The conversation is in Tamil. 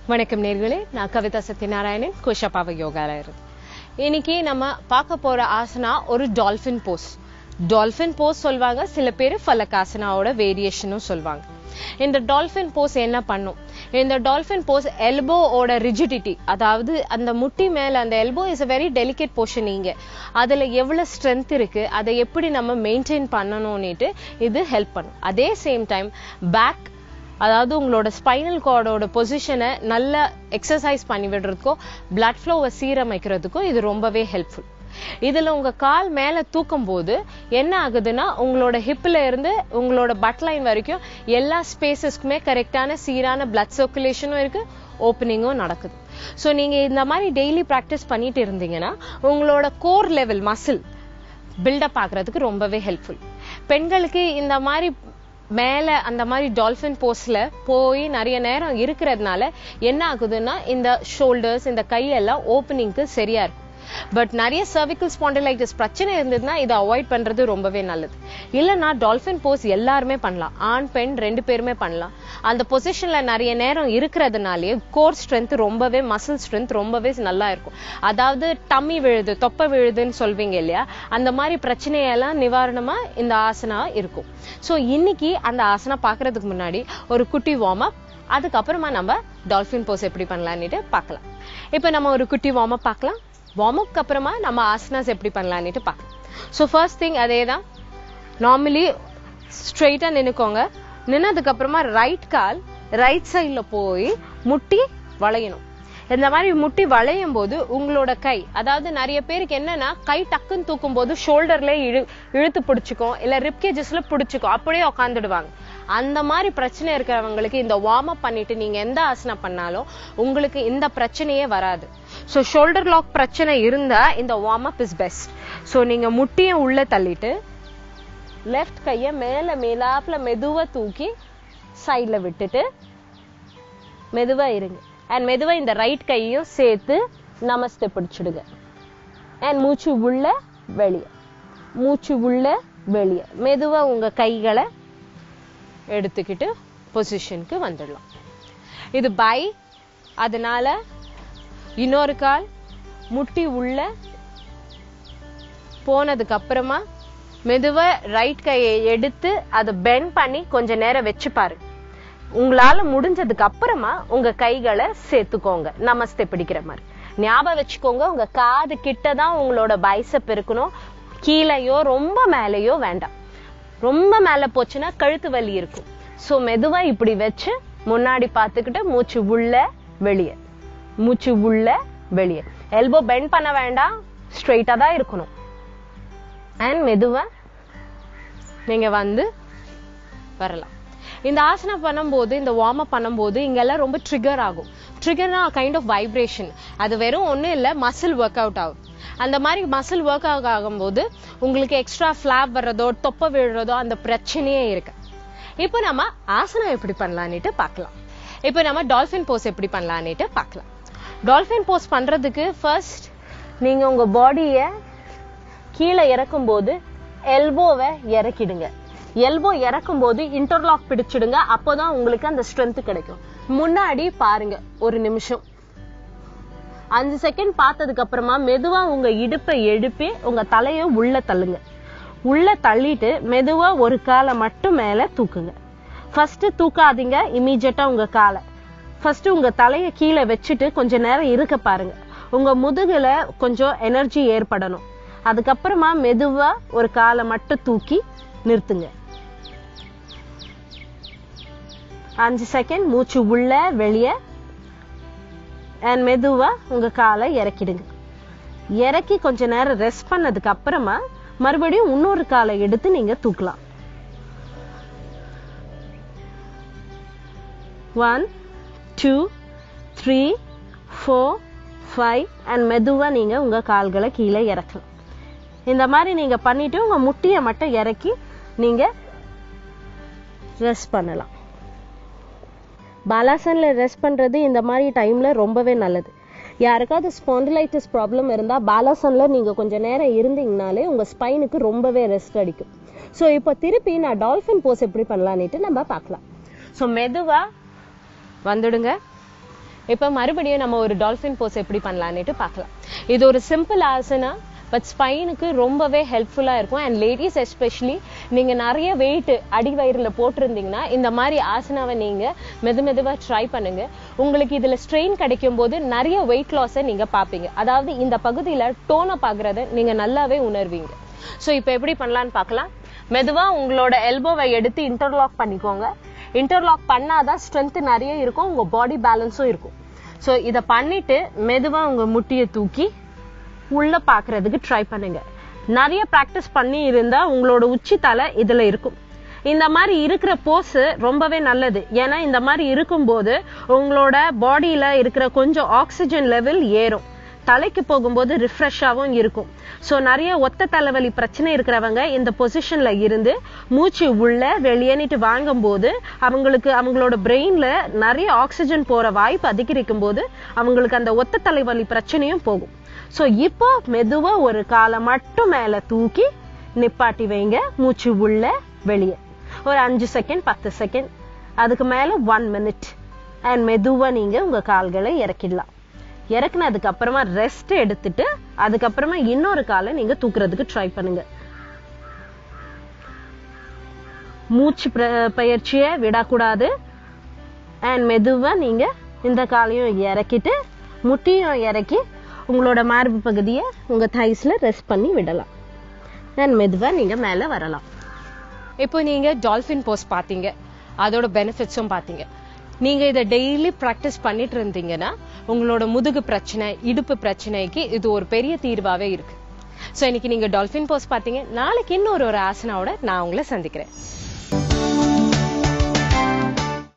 வணக்கம் நேர்களே நான் கவிதா சத்யநாராயணன் குஷப்பாவ யோகால இருந்து இன்னைக்கு நம்ம பார்க்க போற ஆசனா ஒரு டால்பின் போஸ் டால்பின் போஸ் சொல்வாங்க சில பேர் ஃபலகாசனாவோட வேரியேஷனும் சொல்வாங்க இந்த டால்பின் போஸ் என்ன பண்ணும் இந்த டால்பின் போஸ் எல்போவோட ரிஜிடிட்டி அதாவது அந்த முட்டி மேல அந்த elbow is a very delicate portion இங்க அதுல எவ்வளவு ஸ்ட்ரென்த் இருக்கு அதை எப்படி நம்ம மெயின்டைன் பண்ணணும்னுட்டு இது ஹெல்ப் பண்ணும் அதே சேம் டைம் பேக் அதாவது உங்களோட ஸ்பைனல் கார்டோட பொசிஷனை நல்லா எக்ஸசைஸ் பண்ணி விடுறதுக்கோ பிளட் ஃப்ளோவை சீரமைக்கிறதுக்கோ இது ரொம்பவே ஹெல்ப்ஃபுல் இதுல உங்க கால் மேல தூக்கும் போது என்ன ஆகுதுன்னா உங்களோட ஹிப்ல இருந்து உங்களோட பட் லைன் வரைக்கும் எல்லா ஸ்பேசஸ்க்குமே கரெக்டான சீரான பிளட் சர்க்குலேஷனும் இருக்கு ஓப்பனிங்கும் நடக்குது ஸோ நீங்க இந்த மாதிரி டெய்லி ப்ராக்டிஸ் பண்ணிட்டு இருந்தீங்கன்னா உங்களோட கோர் லெவல் மசில் பில்டப் ஆகுறதுக்கு ரொம்பவே ஹெல்ப்ஃபுல் பெண்களுக்கு இந்த மாதிரி மேல அந்த மாதிரி டால்பின் போஸ்ல போய் நிறைய நேரம் இருக்கிறதுனால என்ன ஆகுதுன்னா இந்த ஷோல்டர்ஸ் இந்த கையெல்லாம் ஓப்பனிங்க்கு சரியா இருக்கும் பட் நிறைய cervical spondylitis பிரச்சனை இருந்ததுன்னா இதை அவாய்ட் பண்றது ரொம்பவே நல்லது இல்லைன்னா டால்பின் போஸ் எல்லாருமே பண்ணலாம் ஆண் பெண் ரெண்டு பேருமே பண்ணலாம் அந்த பொசிஷன்ல நிறைய நேரம் இருக்கிறதுனாலயே கோர் ஸ்ட்ரென்த் ரொம்பவே மசில் ஸ்ட்ரென்த் ரொம்பவே நல்லா இருக்கும் அதாவது டம்மி விழுது தொப்பை விழுதுன்னு சொல்வீங்க இல்லையா அந்த மாதிரி பிரச்சனையெல்லாம் நிவாரணமா இந்த ஆசனா இருக்கும் ஸோ இன்னைக்கு அந்த ஆசனா பார்க்கறதுக்கு முன்னாடி ஒரு குட்டி வார்ம் அப் அதுக்கப்புறமா நம்ம டால்பின் போஸ் எப்படி பண்ணலான்னுட்டு பார்க்கலாம் இப்போ நம்ம ஒரு குட்டி வார்ம் அப் பார்க்கலாம் வார்ம் அப்க்கு அப்புறமா நம்ம ஆசனாஸ் எப்படி பண்ணலான்னுட்டு பார்க்கலாம் ஸோ ஃபர்ஸ்ட் திங் அதே தான் நார்மலி ஸ்ட்ரெயிட்டா நின்னுக்கோங்க நின்னதுக்கு அப்புறமா ரைட் கால் ரைட் சைட்ல போய் முட்டி வளையணும் இந்த மாதிரி முட்டி வளையும் போது உங்களோட கை அதாவது நிறைய பேருக்கு என்னன்னா கை டக்குன்னு தூக்கும் போது ஷோல்டர்ல இழு இழுத்து பிடிச்சிக்கும் இல்ல ரிப்கேஜஸ்ல பிடிச்சிக்கும் அப்படியே உட்காந்துடுவாங்க அந்த மாதிரி பிரச்சனை இருக்கிறவங்களுக்கு இந்த வார்ம் அப் பண்ணிட்டு நீங்க எந்த ஆசனம் பண்ணாலும் உங்களுக்கு இந்த பிரச்சனையே வராது ஸோ ஷோல்டர் லாக் பிரச்சனை இருந்தா இந்த warm up is best so நீங்க முட்டியை உள்ள தள்ளிட்டு லெஃப்ட் கையை மேல மேலாப்புல மெதுவா தூக்கி சைட்ல விட்டுட்டு மெதுவா இருங்க அண்ட் மெதுவா இந்த ரைட் கையையும் சேர்த்து நமஸ்தே பிடிச்சிடுங்க அண்ட் மூச்சு உள்ள வெளியே மூச்சு உள்ள வெளியே மெதுவா உங்க கைகளை எடுத்துக்கிட்டு பொசிஷனுக்கு வந்துடலாம் இது பை அதனால இன்னொரு கால் முட்டி உள்ள போனதுக்கு அப்புறமா மெதுவா ரைட் கையை எடுத்து அதை பெண்ட் பண்ணி கொஞ்ச நேரம் வச்சு பாரு உங்களால முடிஞ்சதுக்கு அப்புறமா உங்க கைகளை சேர்த்துக்கோங்க நமஸ்தே பிடிக்கிற மாதிரி ஞாபகம் வச்சுக்கோங்க உங்க காது கிட்ட தான் உங்களோட பைசப் இருக்கணும் கீழேயோ ரொம்ப மேலேயோ வேண்டாம் ரொம்ப மேல போச்சுன்னா கழுத்து வலி இருக்கும் சோ மெதுவா இப்படி வச்சு முன்னாடி பார்த்துக்கிட்டு மூச்சு உள்ள வெளியே மூச்சு உள்ள வெளியே எல்போ பெண்ட் பண்ண வேண்டாம் ஸ்ட்ரெயிட்டா தான் இருக்கணும் அண்ட் மெதுவா நீங்க வந்து வரலாம் இந்த ஆசனம் பண்ணும்போது இந்த வார்ம் அப் பண்ணும்போது இங்கெல்லாம் ரொம்ப ட்ரிகர் ஆகும் ட்ரிகர்னா கைண்ட் ஆஃப் வைப்ரேஷன் அது வெறும் ஒன்றும் இல்லை மசில் ஒர்க் அவுட் ஆகும் அந்த மாதிரி மசில் ஒர்க் அவுட் ஆகும்போது உங்களுக்கு எக்ஸ்ட்ரா ஃபிளாப் வர்றதோ தொப்பை விழுறதோ அந்த பிரச்சனையே இருக்கு இப்போ நம்ம ஆசனம் எப்படி பண்ணலான்னுட்டு பார்க்கலாம் இப்போ நம்ம டால்ஃபின் போஸ் எப்படி பண்ணலான்னுட்டு பார்க்கலாம் டால்ஃபின் போஸ் பண்றதுக்கு ஃபர்ஸ்ட் நீங்க உங்க பாடியை கீழே இறக்கும் போது எல்போவை இறக்கிடுங்க எல்போ இறக்கும் போது இன்டர்லாக் பிடிச்சிடுங்க அப்போதான் உங்களுக்கு அந்த ஸ்ட்ரென்த் கிடைக்கும் முன்னாடி பாருங்க ஒரு நிமிஷம் அஞ்சு செகண்ட் பார்த்ததுக்கு அப்புறமா மெதுவா உங்க இடுப்பை எழுப்பி உங்க தலைய உள்ள தள்ளுங்க உள்ள தள்ளிட்டு மெதுவா ஒரு காலை மட்டும் மேல தூக்குங்க ஃபர்ஸ்ட் தூக்காதீங்க இமீடியட்டா உங்க காலை ஃபர்ஸ்ட் உங்க தலைய கீழே வச்சுட்டு கொஞ்ச நேரம் இருக்க பாருங்க உங்க முதுகுல கொஞ்சம் எனர்ஜி ஏற்படணும் அதுக்கப்புறமா மெதுவா ஒரு காலை மட்டும் தூக்கி நிறுத்துங்க அஞ்சு செகண்ட் மூச்சு உள்ள வெளியே அண்ட் மெதுவா உங்க காலை இறக்கிடுங்க இறக்கி கொஞ்ச நேரம் ரெஸ்ட் பண்ணதுக்கு அப்புறமா மறுபடியும் இன்னொரு காலை எடுத்து நீங்க தூக்கலாம் one two three four five and மெதுவா நீங்க உங்க கால்களை கீழே இறக்கலாம் இந்த மாதிரி நீங்க பண்ணிட்டு உங்க முட்டியை மட்டும் இறக்கி நீங்க ரெஸ்ட் பண்ணலாம் பாலாசன்ல ரெஸ்ட் பண்றது இந்த மாதிரி டைம்ல ரொம்பவே நல்லது யாருக்காவது ஸ்பாண்டிலைட்டிஸ் ப்ராப்ளம் இருந்தா பாலாசன்ல நீங்க கொஞ்ச நேரம் இருந்தீங்கனாலே உங்க ஸ்பைனுக்கு ரொம்பவே ரெஸ்ட் அடிக்கும் ஸோ இப்போ திருப்பி நான் டால்ஃபின் போஸ் எப்படி பண்ணலான்னுட்டு நம்ம பார்க்கலாம் ஸோ மெதுவா வந்துடுங்க இப்ப மறுபடியும் நம்ம ஒரு டால்ஃபின் போஸ் எப்படி பண்ணலான்னுட்டு பார்க்கலாம் இது ஒரு சிம்பிள் ஆசனா பட் ஸ்பைனுக்கு ரொம்பவே ஹெல்ப்ஃபுல்லா இருக்கும் அண்ட் லேடிஸ் எஸ்பெஷலி நீங்க நிறைய வெயிட் அடி வயிறுல போட்டிருந்தீங்கன்னா இந்த மாதிரி ஆசனாவை நீங்க மெது மெதுவா ட்ரை பண்ணுங்க உங்களுக்கு இதுல ஸ்ட்ரெயின் கிடைக்கும் போது நிறைய வெயிட் லாஸை நீங்க பாப்பீங்க அதாவது இந்த பகுதியில டோனை பாக்குறத நீங்க நல்லாவே உணர்வீங்க ஸோ இப்போ எப்படி பண்ணலான்னு பார்க்கலாம் மெதுவா உங்களோட எல்போவை எடுத்து இன்டர்லாக் பண்ணிக்கோங்க இன்டர்லாக் பண்ணாதான் ஸ்ட்ரென்த் நிறைய இருக்கும் உங்க பாடி பேலன்ஸும் இருக்கும் ஸோ இதை பண்ணிட்டு மெதுவா உங்க முட்டியை தூக்கி உள்ள பாக்குறதுக்கு ட்ரை பண்ணுங்க நிறைய பிராக்டிஸ் பண்ணி இருந்தா உங்களோட உச்சி தலை இதுல இருக்கும் இந்த மாதிரி இருக்கிற போஸ் ரொம்பவே நல்லது ஏன்னா இந்த மாதிரி இருக்கும்போது உங்களோட பாடியில இருக்கிற கொஞ்சம் ஆக்சிஜன் லெவல் ஏறும் தலைக்கு போகும்போது ரிஃப்ரெஷ்ஷாகவும் இருக்கும் ஸோ நிறைய ஒத்த தலைவலி பிரச்சனை இருக்கிறவங்க இந்த பொசிஷன்ல இருந்து மூச்சு உள்ள வெளியேனிட்டு வாங்கும்போது அவங்களுக்கு அவங்களோட பிரெயின்ல நிறைய ஆக்சிஜன் போற வாய்ப்பு அதிகரிக்கும் போது அவங்களுக்கு அந்த ஒத்த தலைவலி பிரச்சனையும் போகும் ஸோ இப்போ மெதுவா ஒரு காலை மட்டும் மேல தூக்கி நிப்பாட்டி வைங்க மூச்சு உள்ள வெளியே ஒரு அஞ்சு செகண்ட் பத்து செகண்ட் அதுக்கு மேல ஒன் மினிட் அண்ட் மெதுவா நீங்க உங்க கால்களை இறக்கிடலாம் இறக்குனதுக்கு அப்புறமா ரெஸ்ட் எடுத்துட்டு அதுக்கப்புறமா இன்னொரு காலை நீங்க தூக்குறதுக்கு ட்ரை பண்ணுங்க மூச்சு பிர- பயிற்சியை விடக்கூடாது அண்ட் மெதுவா நீங்க இந்த காலையும் இறக்கிட்டு முட்டியும் இறக்கி உங்களோட மார்பு பகுதியை உங்க தைஸ்ல ரெஸ்ட் பண்ணி விடலாம் அண்ட் மெதுவா நீங்க மேல வரலாம் இப்போ நீங்க டால்ஃபின் போஸ் பாத்தீங்க அதோட பெனிஃபிட்ஸும் பாத்தீங்க நீங்க இதை டெய்லி ப்ராக்டிஸ் பண்ணிட்டு இருந்தீங்கன்னா உங்களோட முதுகு பிரச்சனை இடுப்பு பிரச்சனைக்கு இது ஒரு பெரிய தீர்வாவே இருக்கு சோ இன்னைக்கு நீங்க டால்ஃபின் போஸ் பாத்தீங்க நாளைக்கு இன்னொரு ஒரு ஆசனாவோட நான் உங்களை சந்திக்கிறேன்